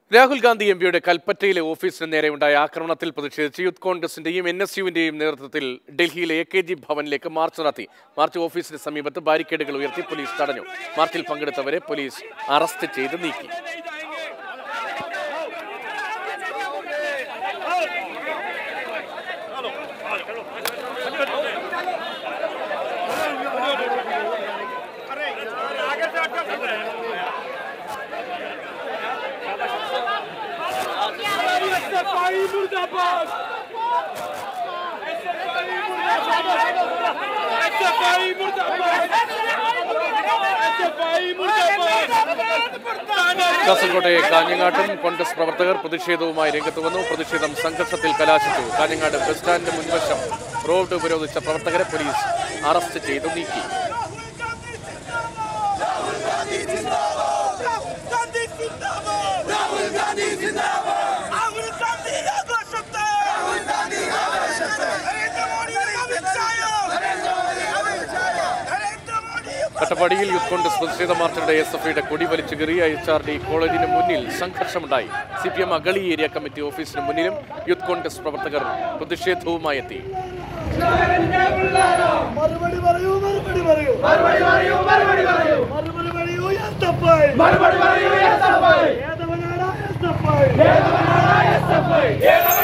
Rahul Gandhi M പിയുടെ കൽപ്പറ്റയിലെ ഓഫീസിന് നേരെയുണ്ടായ ആക്രമണത്തിൽ പ്രതിഷേധിച്ച് യൂത്ത് കോൺഗ്രസിന്റെയും എൻ എസ് യുവിന്റെയും നേതൃത്വത്തിൽ ഡൽഹിയിലെ എ കെ ജി ഭവനിലേക്ക് മാർച്ച് നടത്തി മാർച്ച് ഓഫീസിന് സമീപത്ത് ബാരിക്കേഡുകൾ ഉയർത്തി പോലീസ് തടഞ്ഞു മാർച്ചിൽ പങ്കെടുത്തവരെ പോലീസ് അറസ്റ്റ് ചെയ്ത് നീക്കി SFI मुर्दाबाद SFI मुर्दाबाद SFI मुर्दाबाद കാസർകോട്ടെ കാഞ്ഞങ്ങാട്ടും കോൺഗ്രസ് പ്രവർത്തകർ പ്രതിഷേധവുമായി രംഗത്ത് വന്നു പ്രതിഷേധം സംഘർഷത്തിൽ കലാശിച്ചു കാഞ്ഞങ്ങാട് ബസ് സ്റ്റാൻഡിന് മുൻവശം റോഡ് ഉപരോധിച്ച പ്രവർത്തകരെ പോലീസ് അറസ്റ്റ് ചെയ്ത് നീക്കി गांधी जिंदाबाद राहुल गांधी जिंदाबाद राहुल गांधी आघोषित राहुल गांधी आघोषित नरेंद्र मोदी अमित शाह नरेंद्र मोदी अमित शाह नरेंद्र मोदी കട്ടപ്പാടിയിൽ യൂത്ത് കോൺഗ്രസ് പ്രതിഷേധ മാർച്ചിനിടെ എസ് എഫ് ഐയുടെ കൊടി വലിച്ചു കയറി എച്ച് ആർ ഡി കോളേജിന് മുന്നിൽ സംഘർഷമുണ്ടായി C P M Agali area committee ഓഫീസിന് മുന്നിലും യൂത്ത് കോൺഗ്രസ് പ്രവർത്തകർ പ്രതിഷേധവുമായി എത്തി മറുപടി പറയൂ മറുപടി പറയൂ മറുപടി പറയൂ മറുപടി പറയൂ മറുപടി പറയൂ എസ്തഫൈ മറുപടി പറയൂ എസ്തഫൈ ഏതവനാടാ എസ്തഫൈ ഏതവനാടാ എസ്തഫൈ